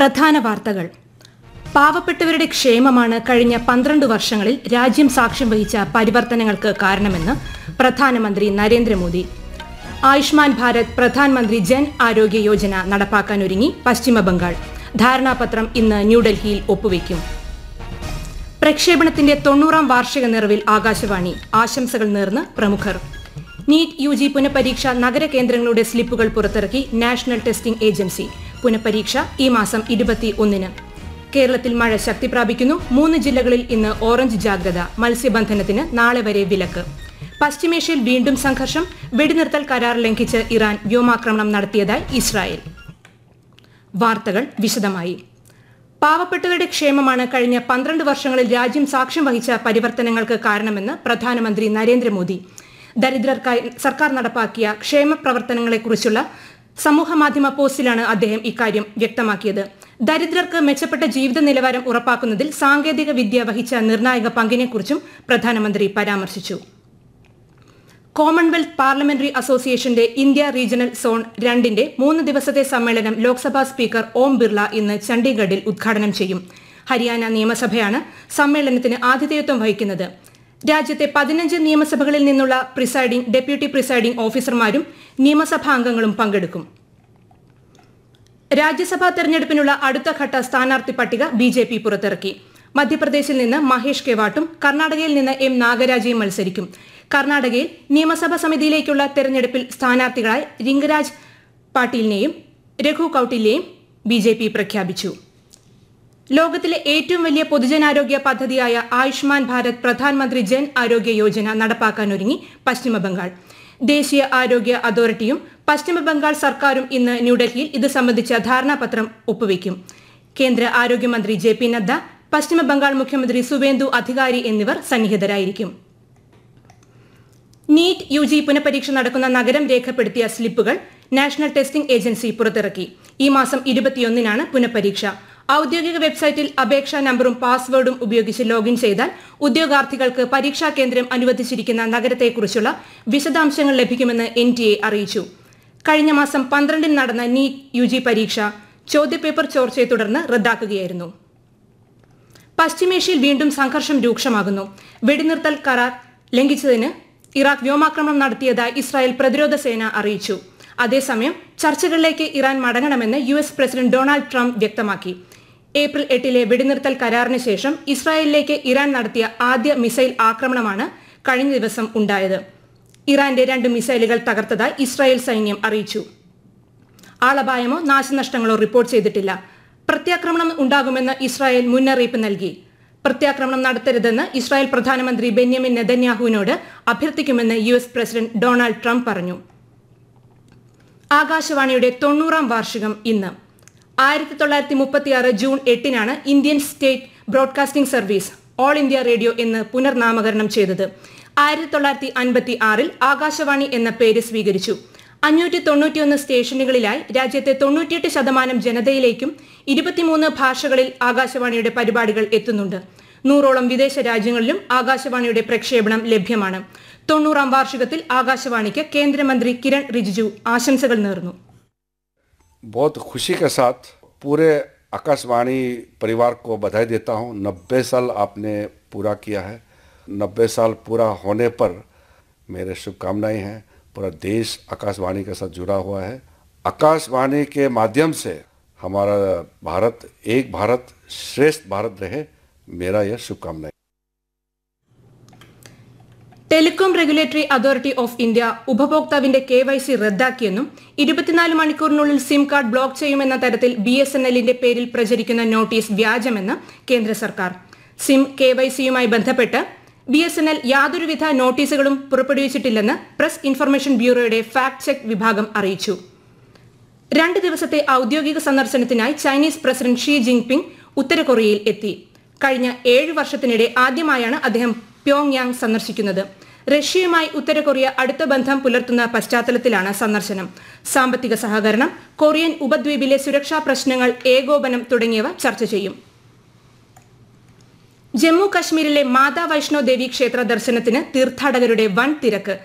പ്രധാന വാർത്തകൾ പാവപ്പെട്ടവരുടെ ക്ഷേമമാണ് കഴിഞ്ഞ പന്ത്രണ്ട് വർഷങ്ങളിൽ രാജ്യം സാക്ഷ്യം വഹിച്ച പരിവർത്തനങ്ങൾക്ക് കാരണമെന്ന് പ്രധാനമന്ത്രി നരേന്ദ്രമോദി ആയുഷ്മാൻ ഭാരത് പ്രധാനമന്ത്രി ജൻ ആരോഗ്യ യോജന നടപ്പാക്കാനൊരുങ്ങി പശ്ചിമ ബംഗാൾ ധാരണാപത്രം ഇന്ന് ന്യൂഡൽഹിയിൽ ഒപ്പുവയ്ക്കും പ്രക്ഷേപണത്തിന്റെ തൊണ്ണൂറാം വാർഷിക നിറവിൽ ആകാശവാണി ആശംസകൾ നേർന്ന് പ്രമുഖർ നീറ്റ് യു ജി പുനഃപരീക്ഷ നഗരകേന്ദ്രങ്ങളുടെ സ്ലിപ്പുകൾ പുറത്തിറക്കി നാഷണൽ ടെസ്റ്റിംഗ് ഏജൻസി പുനഃപരീക്ഷ ഈ മാസം ഇരുപത്തി ഒന്നിന് കേരളത്തിൽ മഴ ശക്തി പ്രാപിക്കുന്നു മൂന്ന് ജില്ലകളിൽ ഇന്ന് ഓറഞ്ച് ജാഗ്രത മത്സ്യബന്ധനത്തിന് നാളെ വരെ വിലക്ക് പശ്ചിമേഷ്യയിൽ വീണ്ടും സംഘർഷം വെടിനിർത്തൽ കരാർ ലംഘിച്ച് ഇറാൻ വ്യോമാക്രമണം നടത്തിയതായി ഇസ്രായേൽ വാർത്തകൾ വിശദമായി പാവപ്പെട്ടവരുടെ ക്ഷേമമാണ് കഴിഞ്ഞ പന്ത്രണ്ട് വർഷങ്ങളിൽ രാജ്യം സാക്ഷ്യം വഹിച്ച പരിവർത്തനങ്ങൾക്ക് കാരണമെന്ന് പ്രധാനമന്ത്രി നരേന്ദ്രമോദി ദരിദ്രർക്കായി സർക്കാർ നടപ്പാക്കിയ ക്ഷേമ പ്രവർത്തനങ്ങളെക്കുറിച്ചുള്ള സമൂഹമാധ്യമ പോസ്റ്റിലാണ് അദ്ദേഹം ഇക്കാര്യം വ്യക്തമാക്കിയത് ദരിദ്രർക്ക് മെച്ചപ്പെട്ട ജീവിത നിലവാരം ഉറപ്പാക്കുന്നതിൽ സാങ്കേതിക വിദ്യ വഹിച്ച നിർണായക പങ്കിനെക്കുറിച്ചും പ്രധാനമന്ത്രി പരാമർശിച്ചു കോമൺവെൽത്ത് പാർലമെന്ററി അസോസിയേഷന്റെ ഇന്ത്യ റീജിയണൽ സോൺ രണ്ടിന്റെ മൂന്ന് ദിവസത്തെ സമ്മേളനം ലോക്സഭാ സ്പീക്കർ ഓം ബിർള ഇന്ന് ചണ്ഡീഗഡിൽ ഉദ്ഘാടനം ചെയ്യും ഹരിയാന നിയമസഭയാണ് സമ്മേളനത്തിന് ആതിഥേയത്വം വഹിക്കുന്നത് രാജ്യത്തെ പതിനഞ്ച് നിയമസഭകളിൽ നിന്നുള്ള പ്രിസൈഡിംഗ് ഡെപ്യൂട്ടി പ്രിസൈഡിംഗ് ഓഫീസർമാരും നിയമസഭാ അംഗങ്ങളും പങ്കെടുക്കും രാജ്യസഭാ തെരഞ്ഞെടുപ്പിനുള്ള അടുത്ത ഘട്ട സ്ഥാനാർത്ഥി പട്ടിക ബി ജെ പി പുറത്തിറക്കി മധ്യപ്രദേശിൽ നിന്ന് മഹേഷ് കെവാട്ടും കർണാടകയിൽ നിന്ന് എം നാഗരാജയും മത്സരിക്കും കർണാടകയിൽ നിയമസഭാ സമിതിയിലേക്കുള്ള തെരഞ്ഞെടുപ്പിൽ സ്ഥാനാർത്ഥികളായി റിംഗരാജ് പാട്ടീലിനെയും രഘു കൌട്ടിലിനെയും ബി ജെ പി പ്രഖ്യാപിച്ചു ലോകത്തിലെ ഏറ്റവും വലിയ പൊതുജനാരോഗ്യ പദ്ധതിയായ ആയുഷ്മാൻ ഭാരത് പ്രധാനമന്ത്രി ജൻ ആരോഗ്യ യോജന നടപ്പാക്കാനൊരുങ്ങി പശ്ചിമ ബംഗാൾ ദേശീയ ആരോഗ്യ അതോറിറ്റിയും പശ്ചിമ ബംഗാൾ സർക്കാരും ഇന്ന് ന്യൂഡൽഹിയിൽ ഇത് സംബന്ധിച്ച ധാരണാപത്രം ഒപ്പുവയ്ക്കും കേന്ദ്ര ആരോഗ്യമന്ത്രി ജെ പി നദ്ദ പശ്ചിമ ബംഗാൾ മുഖ്യമന്ത്രി സുവേന്ദു അധികാരി എന്നിവർ സന്നിഹിതരായിരിക്കും നീറ്റ് യു ജി പുനഃപരീക്ഷ നടക്കുന്ന നഗരം രേഖപ്പെടുത്തിയ സ്ലിപ്പുകൾ നാഷണൽ ടെസ്റ്റിംഗ് ഏജൻസി പുറത്തിറക്കി ഈ മാസം ഇരുപത്തിയൊന്നിനാണ് പുനഃപരീക്ഷ ഔദ്യോഗിക വെബ്സൈറ്റിൽ അപേക്ഷാ നമ്പറും പാസ്വേഡും ഉപയോഗിച്ച് ലോഗിൻ ചെയ്താൽ ഉദ്യോഗാർത്ഥികൾക്ക് പരീക്ഷാ കേന്ദ്രം അനുവദിച്ചിരിക്കുന്ന നഗരത്തെക്കുറിച്ചുള്ള വിശദാംശങ്ങൾ ലഭിക്കുമെന്ന് എൻ ടി എ അറിയിച്ചു കഴിഞ്ഞ മാസം പന്ത്രണ്ടിന് നടന്ന നീറ്റ് യു ജി പരീക്ഷ ചോദ്യപേപ്പർ ചോർച്ചയെ തുടർന്ന് റദ്ദാക്കുകയായിരുന്നു പശ്ചിമേഷ്യയിൽ വീണ്ടും സംഘർഷം രൂക്ഷമാകുന്നു വെടിനിർത്തൽ കരാർ ലംഘിച്ചതിന് ഇറാഖ് വ്യോമാക്രമണം നടത്തിയതായി ഇസ്രായേൽ പ്രതിരോധ സേന അറിയിച്ചു അതേസമയം ചർച്ചകളിലേക്ക് ഇറാൻ മടങ്ങണമെന്ന് U S president Donald Trump വ്യക്തമാക്കി ഏപ്രിൽ എട്ടിലെ വെടിനിർത്തൽ കരാറിന് ശേഷം ഇസ്രായേലിലേക്ക് ഇറാൻ നടത്തിയ ആദ്യ മിസൈൽ ആക്രമണമാണ് കഴിഞ്ഞ ദിവസം ഉണ്ടായത് ഇറാന്റെ രണ്ട് മിസൈലുകൾ തകർത്തതായി ഇസ്രായേൽ സൈന്യം അറിയിച്ചു ആളപായമോ നാശനഷ്ടങ്ങളോ റിപ്പോർട്ട് ചെയ്തിട്ടില്ല പ്രത്യാക്രമണം ഉണ്ടാകുമെന്ന് ഇസ്രായേൽ മുന്നറിയിപ്പ് നൽകി പ്രത്യാക്രമണം നടത്തരുതെന്ന് ഇസ്രായേൽ പ്രധാനമന്ത്രി ബെന്യാമിൻ നെതന്യാഹുവിനോട് അഭ്യർത്ഥിക്കുമെന്ന് U S president Donald Trump പറഞ്ഞു ആകാശവാണിയുടെ തൊണ്ണൂറാം വാർഷികം ഇന്ന് ആയിരത്തി തൊള്ളായിരത്തി മുപ്പത്തിയാറ് ജൂൺ എട്ടിനാണ് Indian State Broadcasting Service All India Radio എന്ന് പുനർനാമകരണം ചെയ്തത് ആയിരത്തി തൊള്ളായിരത്തി അൻപത്തി ആറിൽ ആകാശവാണി എന്ന പേര് സ്വീകരിച്ചു അഞ്ഞൂറ്റി തൊണ്ണൂറ്റിയൊന്ന് സ്റ്റേഷനുകളിലായി രാജ്യത്തെ തൊണ്ണൂറ്റിയെട്ട് ശതമാനം ജനതയിലേക്കും ഇരുപത്തിമൂന്ന് ഭാഷകളിൽ ആകാശവാണിയുടെ പരിപാടികൾ എത്തുന്നുണ്ട് നൂറോളം വിദേശ രാജ്യങ്ങളിലും ആകാശവാണിയുടെ പ്രക്ഷേപണം ലഭ്യമാണ് തൊണ്ണൂറാം വാർഷികത്തിൽ ആകാശവാണിക്ക് കേന്ദ്രമന്ത്രി കിരൺ റിജിജു ആശംസകൾ നേർന്നു बहुत खुशी के साथ पूरे आकाशवाणी परिवार को बधाई देता हूं नब्बे साल आपने पूरा किया है नब्बे साल पूरा होने पर मेरे शुभकामनाएं हैं पूरा देश आकाशवाणी के साथ जुड़ा हुआ है आकाशवाणी के माध्यम से हमारा भारत एक भारत श्रेष्ठ भारत रहे मेरा यह शुभकामनाएं Telecom Regulatory Authority of India ഉപഭോക്താവിന്റെ കെ വൈ സി റദ്ദാക്കിയെന്നും ഇരുപത്തിനാല് മണിക്കൂറിനുള്ളിൽ സിം കാർഡ് ബ്ലോക്ക് ചെയ്യുമെന്ന തരത്തിൽ ബി എസ് എൻ എല്ലിന്റെ പേരിൽ പ്രചരിക്കുന്ന നോട്ടീസ് വ്യാജമെന്ന് കേന്ദ്ര സർക്കാർ സിം കെ വൈ സിയുമായി ബന്ധപ്പെട്ട് ബി എസ് എൻ എൽ യാതൊരുവിധ നോട്ടീസുകളും പുറപ്പെടുവിച്ചിട്ടില്ലെന്ന് പ്രസ് ഇൻഫർമേഷൻ ബ്യൂറോയുടെ ഫാക്ട് ചെക്ക് വിഭാഗം അറിയിച്ചു രണ്ട് ദിവസത്തെ ഔദ്യോഗിക സന്ദർശനത്തിനായി ചൈനീസ് പ്രസിഡന്റ് ഷീ ജിൻപിങ് ഉത്തര കൊറിയയിൽ എത്തി കഴിഞ്ഞ ഏഴ് വർഷത്തിനിടെ ആദ്യമായാണ് അദ്ദേഹം പ്യോങ് യാങ് സന്ദർശിക്കുന്നത് റഷ്യയുമായി ഉത്തര കൊറിയ അടുത്ത ബന്ധം പുലർത്തുന്ന പശ്ചാത്തലത്തിലാണ് സന്ദർശനം സാമ്പത്തിക സഹകരണം കൊറിയൻ ഉപദ്വീപിലെ സുരക്ഷാ പ്രശ്നങ്ങൾ ഏകോപനം തുടങ്ങിയവ ചർച്ച ചെയ്യും ജമ്മു കശ്മീരിലെ മാതാ വൈഷ്ണോ ദേവി ക്ഷേത്ര ദർശനത്തിന് തീർത്ഥാടകരുടെ വൻ തിരക്ക്